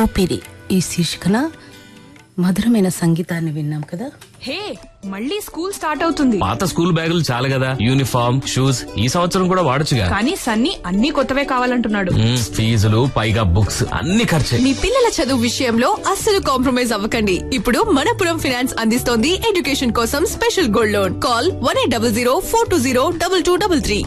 ఊపిరి ఈ శీర్షికన మధురమైన సంగీతాన్ని విన్నాం కదా హే మళ్ళీ స్కూల్ స్టార్ట్ అవుతుంది పాత స్కూల్ బ్యాగులు చాలు కదా యూనిఫామ్ షూస్ ఈ సంవత్సరం కూడా వాడొచ్చుగా కానీ సన్నీ అన్ని కొత్తవే కావాలంటున్నాడు మ్మ్, ఫీజులు పైగా బుక్స్ అన్ని ఖర్చే మీ పిల్లల చదువు విషయంలో అస్సలు కాంప్రమైజ్ అవ్వకండి ఇప్పుడు మనపురం ఫినాన్స్ అందిస్తోంది ఎడ్యుకేషన్ కోసం special gold loan call one eight double zero four two zero double two double three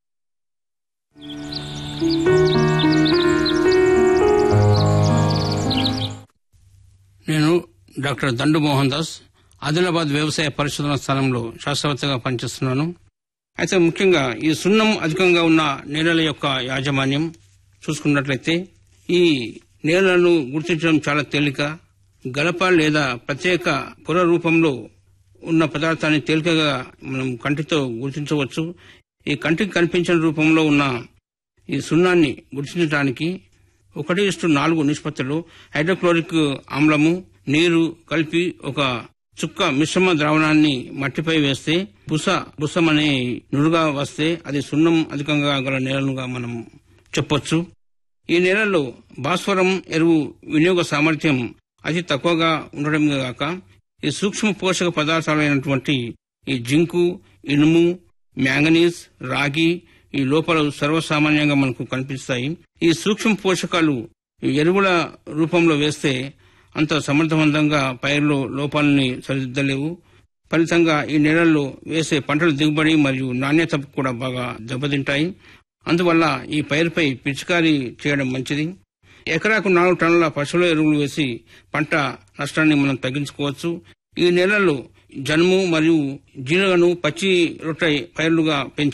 నేను డాక్టర్ దండు మోహన్ దాస్ ఆదిలాబాద్ వ్యవసాయ పరిశోధన స్థానంలో శాస్త్రవేత్తగా పనిచేస్తున్నాను అయితే ముఖ్యంగా ఈ సున్నం అధికంగా ఉన్న నేలల యొక్క యాజమాన్యం చూసుకున్నట్లయితే ఈ నేలలను గుర్తించడం చాలా తేలిక గలప లేదా ప్రత్యేక పొర రూపంలో ఉన్న పదార్థాన్ని తేలికగా మనం కంటితో గుర్తించవచ్చు ఈ కంటికి కనిపించిన రూపంలో ఉన్న ఈ సున్నాన్ని గుర్తించడానికి ఒకటి ఇష్టు నాలుగు నిష్పత్తిలో హైడ్రోక్లోరిక్ ఆమ్లము నీరు కలిపి ఒక చుక్క మిశ్రమ ద్రావణాన్ని మట్టిపై వేస్తే బుస బుసం అనే నురుగా వస్తే అది సున్నం అధికంగా గల నేలలుగా మనం చెప్పొచ్చు ఈ నేలల్లో భాస్వరం ఎరువు వినియోగ సామర్థ్యం అతి తక్కువగా ఉండడమే గాక ఈ సూక్ష్మ పోషక పదార్థాలైనటువంటి ఈ జింకు ఇనుము మ్యాంగనీస్ రాగి ఈ లోపల సర్వసామాన్యంగా మనకు కనిపిస్తాయి ఈ సూక్ష్మ పోషకాలు ఈ ఎరువుల రూపంలో వేస్తే అంత సమర్థవంతంగా పైరులో లోపాలని సరిదిద్దలేవు ఫలితంగా ఈ నెలల్లో వేసే పంటల దిగుబడి మరియు నాణ్యత కూడా బాగా దెబ్బతింటాయి అందువల్ల ఈ పైరుపై పిచికారీ చేయడం మంచిది ఎకరాకు నాలుగు టన్నుల పశువుల ఎరువులు వేసి పంట నష్టాన్ని మనం తగ్గించుకోవచ్చు ఈ నెలల్లో జనుము మరియు జీలగను పచ్చి రొట్టె పైర్లుగా పెంచి